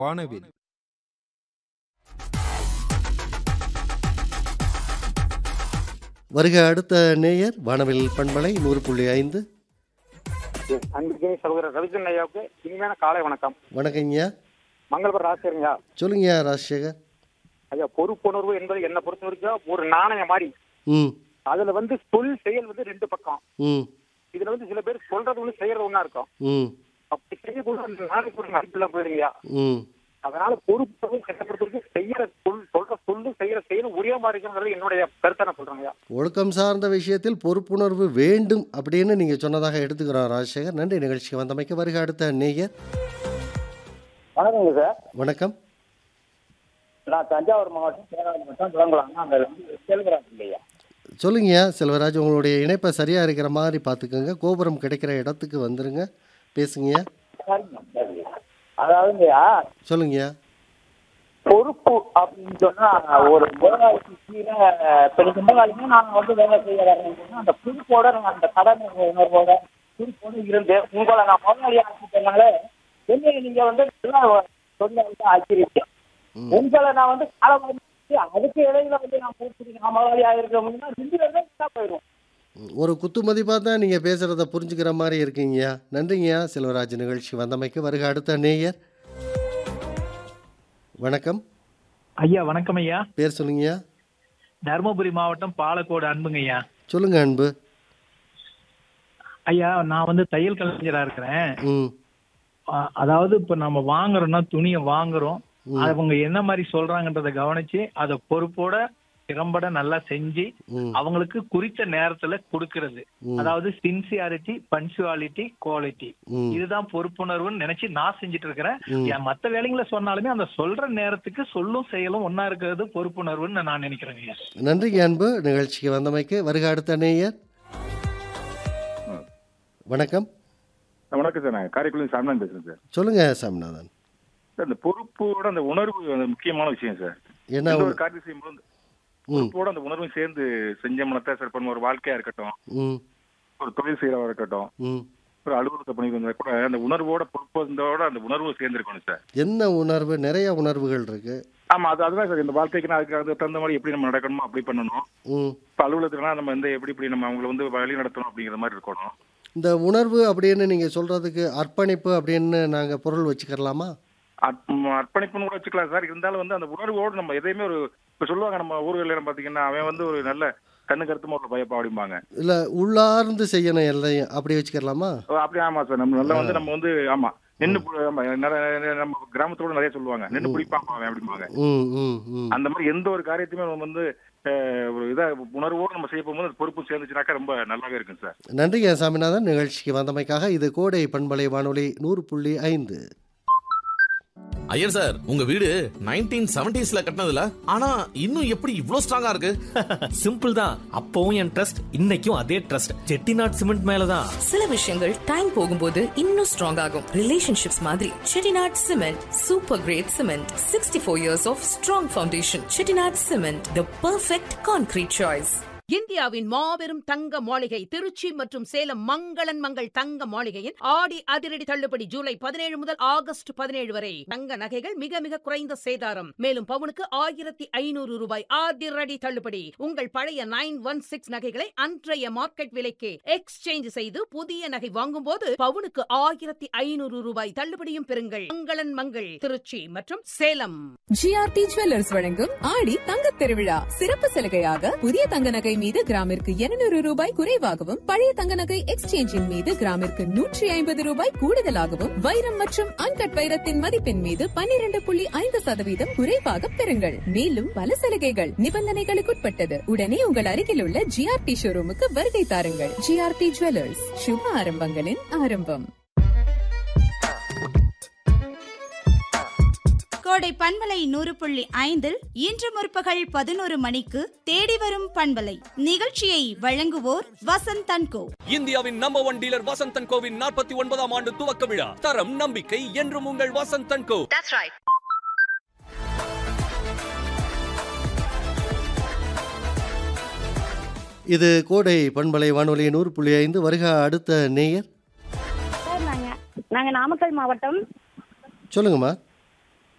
வானவில் வருக அடுத்த நேயர் வானவில் பண்பலை நூறு புள்ளி ஐந்து அன்பிற்கே சகோதரர் ரவிச்சந்திரன் ஐயாவுக்கு இனிமையான காலை வணக்கம் வணக்கங்கய்யா மங்களபுரம் ராசியருங்கய்யா சொல்லுங்கய்யா ராஜசேகர் ஐயா பொறுப்புணர்வு என்பது என்னை பொறுத்த வரைக்கும் ஒரு நாணயம் மாதிரி ம் அதுல வந்து சொல் செயல் வந்து ரெண்டு பக்கம் ம் இதுல வந்து சில பேர் சொல்றது ஒண்ணு செய்யறது ஒண்ணா இருக்கும் ம் அப்படி செய்யக்கூட அந்த நாளைக்கு ஒரு மதிப்புல போயிருங்கய்யா ம் அதனால பொறுப்பு என்னை பொறுத்த வரைக்கும் செய்யற சொல் சொல்ற சொல்லு செய்யற செயலும் ஒரே மாதிரி இருக்குங்கிறது என்னுடைய கருத்தை நான் சொல்றேங்கய்யா ஒழுக்கம் சார்ந்த விஷயத்தில் பொறுப்புணர்வு வேண்டும் அப்படின்னு நீங்கள் சொன்னதாக எடுத்துக்கிறோம் ராஜசேகர் நன்றி நிகழ்ச்சிக்கு வந்தமைக்கு வருக அடுத்த நேயர் வணக்கங்க சார் வணக்கம் நான் தஞ்சாவூர் மாவட்டம் சேலம் மாவட்டம் துவங்கலாம் அங்க வந்து செல்கிறாங்க இல்லையா சொல்லுங்கய்யா செல்வராஜ் உங்களுடைய இணைப்பை சரியாக இருக்கிற மாதிரி பார்த்துக்கோங்க கோபுரம் கிடைக்கிற இடத்துக்கு வந்துருங்க பேசுங்கய்யா சரிங்க சரிங்க அதாவதுங்கய்யா சொல்லுங்கய்யா பொறுப்பு அப்படின்னு சொன்னா ஒரு முதலாளிக்கு கீழே இப்ப நீங்க முதலாளினா நான் வந்து வேலை செய்ய வரேன்னு சொன்னா அந்த பொறுப்போட நான் அந்த கடன் உணர்வோட பொறுப்போட இருந்து உங்களை நான் முதலாளி ஆக்கிட்டனால என்ன நீங்க வந்து நல்லா தொழிலாளி ஆக்கிருக்கேன் ம். உங்களை நான் வந்து காலம் அதுக்கு இடையில வந்து நான் பொறுப்பு நான் முதலாளி ஆயிருக்கோம்னா ரெண்டு பேரும் தான் போயிடும் ஒரு குத்து மதிப்பாக தான் நீங்கள் பேசுகிறத புரிஞ்சுக்கிற மாதிரி இருக்கீங்கய்யா நன்றிங்கய்யா செல்வராஜ் நிகழ்ச்சி வந்தமைக்கு வருக அடுத்த நேயர் வணக்கம் ஐயா வணக்கம் ஐயா பேர் சொல்லுங்கய்யா தருமபுரி மாவட்டம் பாலக்கோடு அன்புங்க ஐயா சொல்லுங்க அன்பு ஐயா நான் வந்து தையல் கலைஞரா இருக்கிறேன் ம் அ- அதாவது இப்ப நம்ம வாங்குறோம்னா துணியை வாங்குறோம் ம். அவங்க என்ன மாதிரி சொல்றாங்கன்றத கவனிச்சு அதை பொறுப்போட திறம்பட நல்லா செஞ்சு ம் அவங்களுக்கு குறித்த நேரத்துல கொடுக்கறது ம். அதாவது சின்சியாரிட்டி பன்சுவாலிட்டி குவாலிட்டி ம் இதுதான் பொறுப்புணர்வுன்னு நினைச்சு நான் செஞ்சுட்டு இருக்கிறேன் ம். என் மத்த வேலைங்களை சொன்னாலுமே அந்த சொல்ற நேரத்துக்கு சொல்லும் செயலும் ஒன்னா இருக்கிறது பொறுப்புணர்வுன்னு நான் நினைக்கிறேங்க ஐயா நன்றிங்க அன்பு நிகழ்ச்சிக்கு வந்தமைக்கு வருக அடுத்த நேயர் வணக்கம் வணக்கம் சார் நான் காரைக்குடி சாமிநாதன் பேசுறேன் சார் சொல்லுங்க சாமிநாதன் சார் இந்த பொறுப்போட அந்த உணர்வு அந்த முக்கியமான விஷயம் சார் என்ன எந்த ஒரு- ஒரு காரியம் செய்யும்போது அந்த ம் பொறுப்போட அந்த உணர்வும் சேர்ந்து செஞ்சோம்னா தான் சார் பண்ண ஒரு வாழ்க்கையா இருக்கட்டும் ம் ஒரு தொழில் செய்யறவா இருக்கட்டும் ம் ஒரு அலுவலகத்தை பணி வந்தா கூட அந்த உணர்வோட பொறுப்போட அந்த உணர்வு சேர்ந்துருக்கணும் சார் என்ன உணர்வு நிறைய உணர்வுகள் இருக்கு ஆமா அது அதுதான் சார் இந்த வாழ்க்கைக்கு அதுக்கு அதுக்கு தகுந்த மாதிரி எப்படி நம்ம நடக்கணுமோ அப்படி பண்ணணும் ம் இப்ப அலுவலகத்துலனா நம்ம வந்து எப்படி இப்படி நம்ம அவங்கள வந்து வழி நடத்தணும் அப்படிங்கிற மாதிரி இருக்கணும் இந்த உணர்வு அப்படின்னு நீங்கள் சொல்கிறதுக்கு அர்ப்பணிப்பு அப்படின்னு நாங்கள் பொருள் வச்சுக்கிறலாமா அர்ப்ப- அர்ப்பணிப்புன்னு கூட வச்சுக்கலாம் சார் இருந்தாலும் வந்து அந்த உணர்வோடு நம்ம எதையுமே ஒரு இப்ப சொல்லுவாங்க நம்ம ஊர்களில் பாத்தீங்கன்னா அவன் வந்து ஒரு நல்ல கண்ணு கருத்துமா ஒரு பயப்பா அப்படிம்பாங்க இல்லை உள்ளார்ந்து செய்யணும் எல்லையும் அப்படி வச்சுக்கிறலாமா ஓ, அப்படி ஆமா சார் நம்ம நல்லா வந்து நம்ம வந்து ஆமா நின்னு பு- ஆமா, நிறைய- நம்ம கிராமத்தோட நிறைய சொல்லுவாங்க நின்னு பிடிப்பான் அவன் அப்படிம்பாங்க ம் ம் ம் அந்த மாதிரி எந்த ஒரு காரியத்தையுமே நம்ம வந்து அஹ், ஒரு இதா உணர்வோடு நம்ம செய்ய போகும்போது அது பொறுப்பு சேர்ந்துச்சுனாக்கா ரொம்ப நல்லாவே இருக்கும் சார் நன்றிங்க சாமிநாதன் நிகழ்ச்சிக்கு வந்தமைக்காக இது கோடை பண்பலை வானொலி நூறு புள்ளி ஐந்து ஐயர் சார் உங்க வீடு நைன்டீன் செவன்டிஸ்ல கட்டினதுல ஆனா இன்னும் எப்படி இவ்ளோ ஸ்ட்ராங்கா இருக்கு சிம்பிள் தான் அப்பவும் என் ட்ரஸ்ட் இன்னைக்கும் அதே ட்ரஸ்ட் செட்டிநாட் சிமெண்ட் மேலதான் சில விஷயங்கள் டைம் போகும்போது இன்னும் ஸ்ட்ராங் ஆகும் ரிலேஷன்ஷிப்ஸ் மாதிரி Chettinad cement super great cement sixty four years of strong foundation Chettinad cement the perfect concrete choice இந்தியாவின் மாபெரும் தங்க மாளிகை திருச்சி மற்றும் சேலம் மங்களன் மங்கள் தங்க மாளிகையின் ஆடி அதிரடி தள்ளுபடி ஜூலை பதினேழு முதல் ஆகஸ்ட் பதினேழு வரை தங்க நகைகள் மிக மிக குறைந்த சேதாரம் மேலும் பவுனுக்கு ஆயிரத்தி ஐநூறு ரூபாய் அதிரடி தள்ளுபடி உங்கள் பழைய நைன் ஒன் சிக்ஸ் நகைகளை அன்றைய மார்க்கெட் விலைக்கு எக்ஸ்சேஞ்ச் செய்து புதிய நகை வாங்கும்போது பவுனுக்கு ஆயிரத்தி ஐநூறு ரூபாய் தள்ளுபடியும் பெறுங்கள் மங்களன் மங்கள் திருச்சி மற்றும் சேலம் ஜிஆர்டி ஜுவல்லர்ஸ் வழங்கும் ஆடி தங்கத் திருவிழா சிறப்பு சலுகையாக புதிய தங்க நகை மீது கிராமிற்கு 200 ரூபாய் குறைவாகவும் பழைய தங்க நகை எக்ஸ்சேஞ்சின் மீது கிராமிற்கு நூற்றி ஐம்பது ரூபாய் கூடுதலாகவும் வைரம் மற்றும் அன்கட் வைரத்தின் மதிப்பின் மீது 12.5% புள்ளி ஐந்து சதவீதம் குறைவாக பெறுங்கள் மேலும் பல சலுகைகள் நிபந்தனைகளுக்குட்பட்டது உடனே உங்கள் அருகில் உள்ள ஜிஆர்டி ஷோரூமுக்கு வருகை தாருங்கள் ஜிஆர்டி ஜுவல்லர்ஸ் சுப ஆரம்பங்களின் ஆரம்பம் கோடை பண்பலை நூறு புள்ளி ஐந்தில் இன்று முற்பகல் பதினோரு மணிக்கு தேடி வரும் பண்பலை நிகழ்ச்சியை வழங்குவோர் வசந்த் தன்கோ இந்தியாவின் நம்பர் ஒன் டீலர் வசந்தன் கோவின் நாற்பத்தி ஒன்பதாம் ஆண்டு துவக்க விழா தரம் நம்பிக்கை என்றும் உங்கள் வசந்தன் கோ இது கோடை பண்பலை வானொலி நூறு புள்ளி ஐந்து வருக அடுத்த நேயர் சார் நாங்கள் நாங்கள் நாமக்கல் மாவட்டம் சொல்லுங்கம்மா